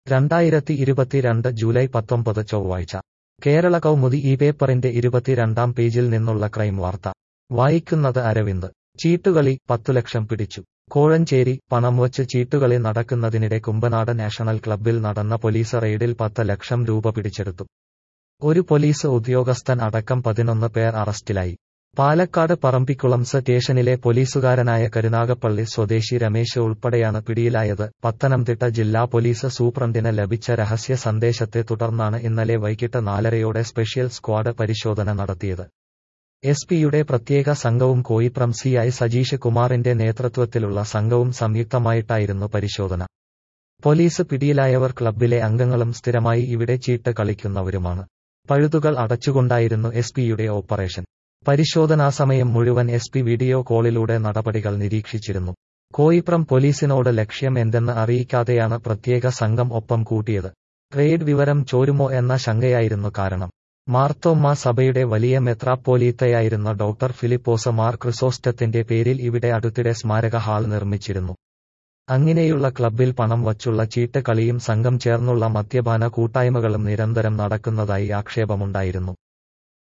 രണ്ടായിരത്തി ഇരുപത്തിരണ്ട് ജൂലൈ പത്തൊമ്പത് ചൊവ്വാഴ്ച കേരള കൗമുദി ഈ പേപ്പറിന്റെ ഇരുപത്തിരണ്ടാം പേജിൽ നിന്നുള്ള ക്രൈം വാർത്ത വായിക്കുന്നത് അരവിന്ദ് ചീട്ടുകളി പത്തു ലക്ഷം പിടിച്ചു കോഴഞ്ചേരി പണം വച്ച് ചീട്ടുകളി നടക്കുന്നതിനിടെ കുമ്പനാട് നാഷണൽ ക്ലബ്ബിൽ നടന്ന പോലീസ് റെയ്ഡിൽ പത്ത് ലക്ഷം രൂപ പിടിച്ചെടുത്തു ഒരു പോലീസ് ഉദ്യോഗസ്ഥൻ അടക്കം പതിനൊന്ന് പേർ അറസ്റ്റിലായി പാലക്കാട് പറമ്പിക്കുളം സ്റ്റേഷനിലെ പോലീസുകാരനായ കരുനാഗപ്പള്ളി സ്വദേശി രമേശ് ഉൾപ്പെടെയാണ് പിടിയിലായത് പത്തനംതിട്ട ജില്ലാ പോലീസ് സൂപ്രണ്ടിന് ലഭിച്ച രഹസ്യ സന്ദേശത്തെ തുടർന്നാണ് ഇന്നലെ വൈകിട്ട് നാലരയോടെ സ്പെഷ്യൽ സ്ക്വാഡ് പരിശോധന നടത്തിയത് എസ് പിയുടെ പ്രത്യേക സംഘവും കോയിപ്രം സി ഐ സജീഷ് കുമാറിന്റെ നേതൃത്വത്തിലുള്ള സംഘവും സംയുക്തമായിട്ടായിരുന്നു പരിശോധന പോലീസ് പിടിയിലായവർ ക്ലബ്ബിലെ അംഗങ്ങളും സ്ഥിരമായി ഇവിടെ ചീട്ട് കളിക്കുന്നവരുമാണ് പഴുതുകൾ അടച്ചുകൊണ്ടായിരുന്നു എസ് പിയുടെ ഓപ്പറേഷൻ പരിശോധനാ സമയം മുഴുവൻ എസ് പി വീഡിയോ കോളിലൂടെ നടപടികൾ നിരീക്ഷിച്ചിരുന്നു കോയിപ്രം പോലീസിനോട് ലക്ഷ്യം എന്തെന്ന് അറിയിക്കാതെയാണ് പ്രത്യേക സംഘം ഒപ്പം കൂട്ടിയത് റെയ്ഡ് വിവരം ചോരുമോ എന്ന ശങ്കയായിരുന്നു കാരണം മാർത്തോമ്മ സഭയുടെ വലിയ മെത്രാപ്പോലീത്തയായിരുന്ന ഡോക്ടർ ഫിലിപ്പോസ് മാർ ക്രിസോസ്റ്റത്തിന്റെ പേരിൽ ഇവിടെ അടുത്തിടെ സ്മാരക ഹാൾ നിർമ്മിച്ചിരുന്നു അങ്ങനെയുള്ള ക്ലബ്ബിൽ പണം വച്ചുള്ള ചീട്ട് കളിയും സംഘം ചേർന്നുള്ള മദ്യപാന കൂട്ടായ്മകളും നിരന്തരം നടക്കുന്നതായി ആക്ഷേപമുണ്ടായിരുന്നു